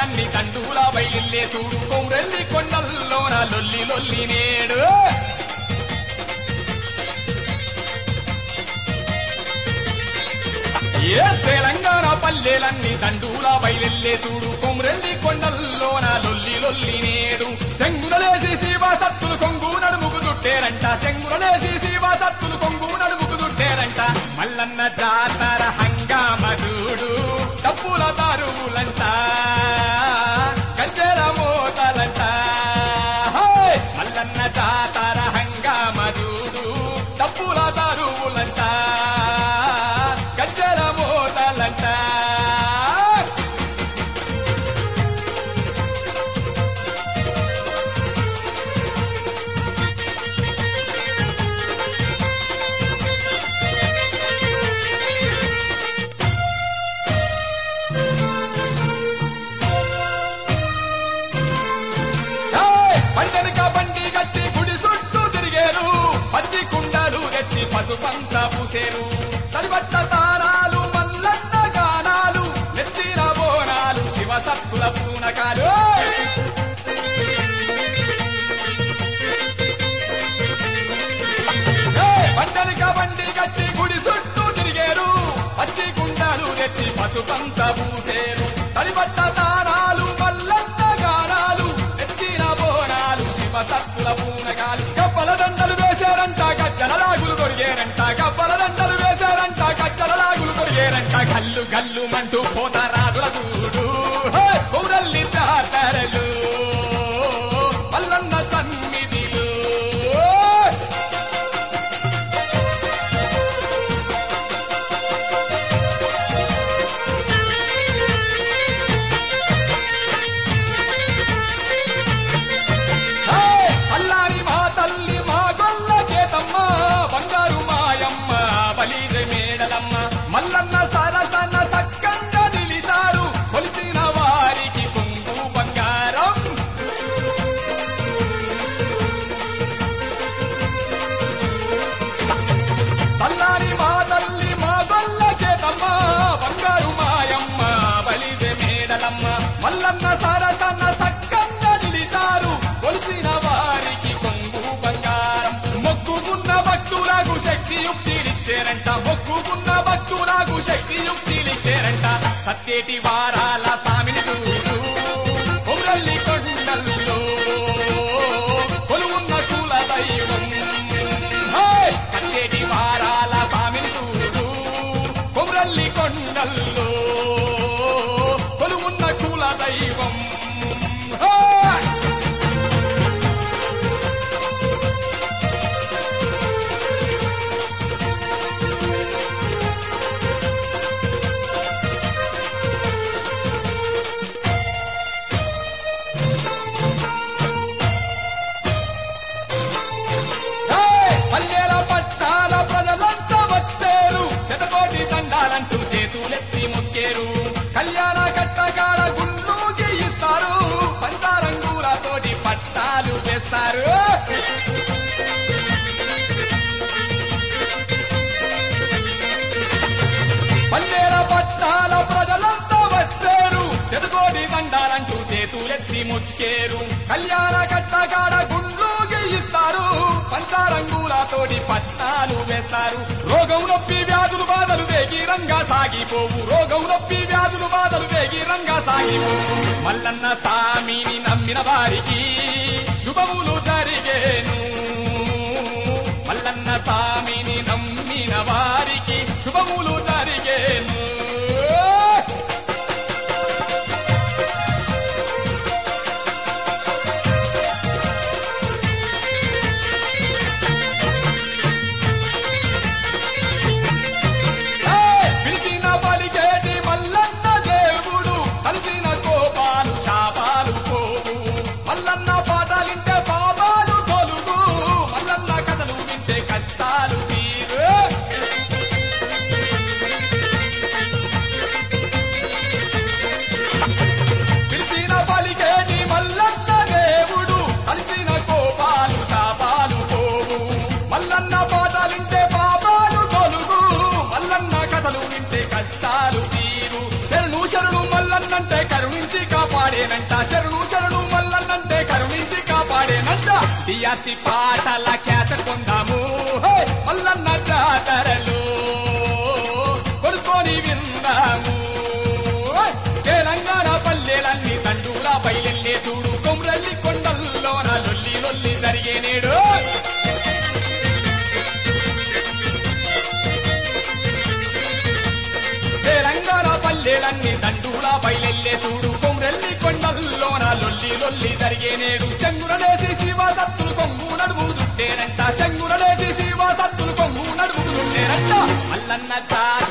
పల్లెలన్నీ తండూల బయలిల్లే చూడు కొమ్రెల్లి కొండల్లోన లొల్లి లొల్లి నేడు ఏ తెలంగాణ పల్లెలన్నీ దండూల బయలెల్లే చూడు కొమ్రెల్లి కొండల్లోన లొల్లి లొల్లి నేడు శంగురలేసి శివ సత్తులు కొంగు నడుముకు దుట్టేరంట శంగురలేసి శివ సత్తులు కొంగు నడుముకు దుట్టేరంట మల్లన్న జాతర హంగామ చూడు డప్పుల దారువులంట కంచెర మోతలంట హే! మల్లన్న జాతర హంగామ చూడు డప్పుల దారువులంట కంచెర మోతలంట ఏయ్! పండెనక బండి గట్టి గుడి చుట్టూ తిరిగేరు పచ్చి కుండలు తెచ్చి పసుపంత పూసేరు తడిబట్ట తారాలు మల్లన్న గానాలు నెత్తిన బోనాలు శివ సత్తుల పూనకాలు ఏయ్! పండెనక బండి గట్టి గుడి చుట్టూ తిరిగేరు పచ్చి కుండలు తెచ్చి పసుపంత పూసేరు తడిబట్ట తారాలు మల్లన్న గానాలు ఎత్తిన బోనాలు శివ సత్తుల పూనకాలు గబ్బల దండలు వేశారంట గజ్జల లాగులు కొరిగేరంట గబ్బల దండలు వేశారంట గజ్జల లాగులు కొరిగేరంట గల్లు గల్లు మంటూ పోతారాదుల గూడు హే! ఊరల్లి జాతరలు మల్లన్న సన్నిధిలు హే! అల్లారి మా తల్లి మా గొల్ల చేతమ్మ బంగారు మాయమ్మ బలిజ మేడలమ్మ మల్లన్న సరసన సక్కంగా నిలిచారు కొలిచిన వారికి పొంగు బంగారం సల్లారి మా తల్లి మా గొల్ల చేతమ్మ బంగారు మాయమ్మ బలిజ మేడలమ్మ మల్లన్న సరసన సక్కంగా నిలిచారు కొలిసిన వారికి కొంగు బంగారం మొక్కుకున్న భక్తులకు శక్తి యుక్తిలిచ్చారంట మొక్కుకున్న భక్తులకు శక్తి యుక్తిలిచ్చారంట సత్యేటి వారాల సామిని చూడు కొమ్రల్లి కొండల్లో కొలువున్న కుల దైవం హే! సత్యేటి వారాల సామిని చూడు కొమ్రల్లి కొండల్లో కొలువున్న కుల దైవం హే! హే! పల్లెల పట్టాల ప్రజలంతా వచ్చేరు శతకోటి దండాలంటూ చేతులెత్తి మొక్కేరు కళ్యాణ కట్టగాడ గుండు గీయిస్తారు పంచారంగులతోటి పట్టాలు వేస్తారు పల్లెల పట్టాల ప్రజలంతా వచ్చారు చెదుకోడి దండాలంటూ చేతులెత్తి మొక్కేరు కళ్యాణ కట్టగాడ గుండ్లు గీయిస్తారు పంచారంగులతోటి పట్టాలు వేస్తారు రోగం నొప్పి వ్యాధులు బాధలు వేగిరంగా సాగిపోవు రోగం నొప్పి వ్యాధులు బాధలు వేగిరంగా సాగిపోవు మల్లన్న సామిని నమ్మిన వారికి శుభములు జరిగేను మల్లన్న సామిని నమ్మిన వారికి శుభములు జరిగేను ఏయ్! పిలిచిన పలికేటి మల్లన్న దేవుడు కలిసిన కోపాలు శాపాలు పోవు మల్లన్న పాటలింటే పాపాలు తొలుగు మల్లన్న కథలు వింటే కష్టాలు తీరు కలిసి పాటల కేస కొందాము హే! మల్లన్న జాతరలు కొనుక్కొని విందాము హే! తెలంగాణ పల్లెలన్నీ తండూల బయలెల్లే చూడు కొమ్రల్లి కొండల్లోన లొల్లి లొల్లి జరిగే నేడు తెలంగాణ పల్లెలన్నీ దండూలా బయలెల్లే చూడు కొమ్రెల్లి కొండల్లోన లొల్లి లొల్లి జరిగే నేడు చెంగురలేసి శివ సత్తులు కొంగు నడుము దుట్టేనంట చెంగురలేసి శివ సత్తులు కొంగు నడుము దుట్టేనంట మల్లన్న తార